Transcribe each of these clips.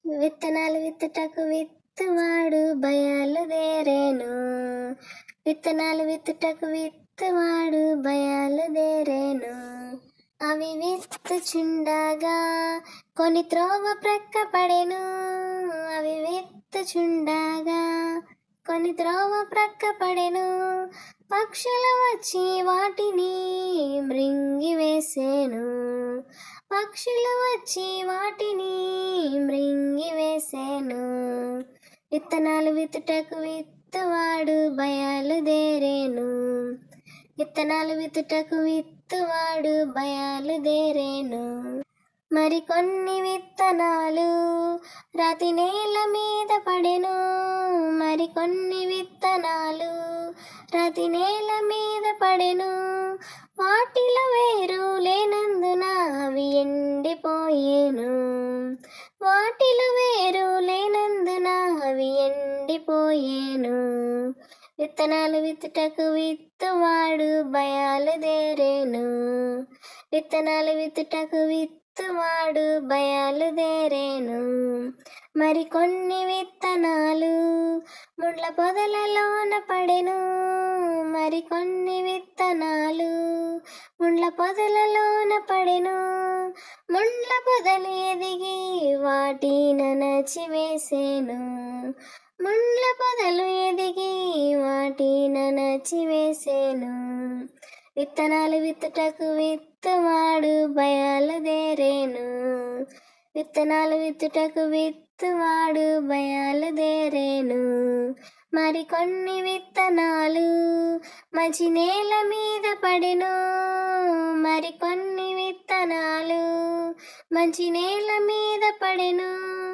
విత్తనాలు విత్తుటకు విత్తువాడు భయాలు దేరేను విత్తనాలు విత్తుటకు విత్తువాడు భయాలు దేరేను అవి విత్తుచుండగా కొని త్రోవ ప్రక్క పడెను అవి విత్తుచుండగా కొన్ని త్రోవ ప్రక్క పడెను పక్షులు వచ్చి వాటిని మృంగి వేసేను పక్షులు వచ్చి వాటిని మృంగి వేసేను విత్తనాలు విత్తుటకు విత్తువాడు భయాలు దేరేను విత్తనాలు విత్తుటకు విత్తువాడు భయాలు దేరేను మరికొన్ని విత్తనాలు రాతి నేల మీద పడెను మరికొన్ని విత్తనాలు రాతి నేల మీద పడెను వాటిలో వేరు లేనందున అవి ఎండిపోయేను వాటిలో వేరు లేనందున అవి ఎండిపోయేను విత్తనాలు విత్తుటకు విత్తువాడు భయాలు దేరేను విత్తనాలు విత్తుటకు విత్తువాడు భయాలు దేరేను మరికొన్ని విత్తనాలు ముళ్ళ పొదలలోన పడెను మరికొన్ని విత్తనాలు ముండ్ల పొదలలోన పడెను ముండ్ల పొదలు ఎదిగి వాటిన నచివేసేను ముండ్ల పొదలు ఎదిగి వాటిన నచివేసేను విత్తనాలు విత్తుటకు విత్తువాడు భయాలు దేరేను విత్తనాలు విత్తుటకు విత్తువాడు భయాలు దేరేను మరికొన్ని విత్తనాలు మంచి నేల మీద పడెను మరికొన్ని విత్తనాలు మంచి నేల మీద పడెను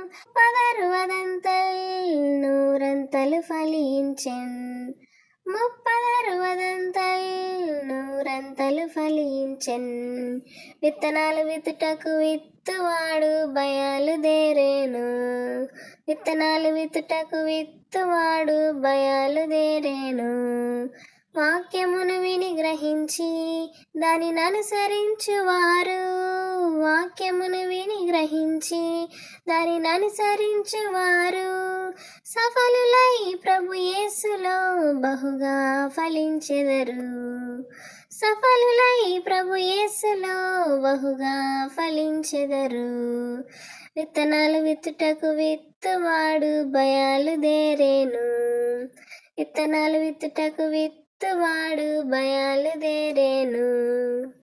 పదరువదంతల్ నూరంతలు ఫలించెన్ ముప్పదరువదంతల్ నూరంతలు ఫలించెన్ విత్తనాలు విత్తుటకు విత్తువాడు భయాలు దేరేను విత్తనాలు విత్తుటకు విత్తువాడు భయాలు దేరేను వాక్యమును విని గ్రహించి దానిని అనుసరించువారు వాక్యమును విని గ్రహించి దానిని అనుసరించువారు సఫలులై ప్రభు యేసులో బహుగా ఫలించెదరు సఫలులై ప్రభు యేసులో బహుగా ఫలించెదరు విత్తనాలు విత్తుటకు విత్తువాడు భయాలు దేరేను విత్తనాలు విత్తుటకు విత్తువాడు భయాలు దేరేను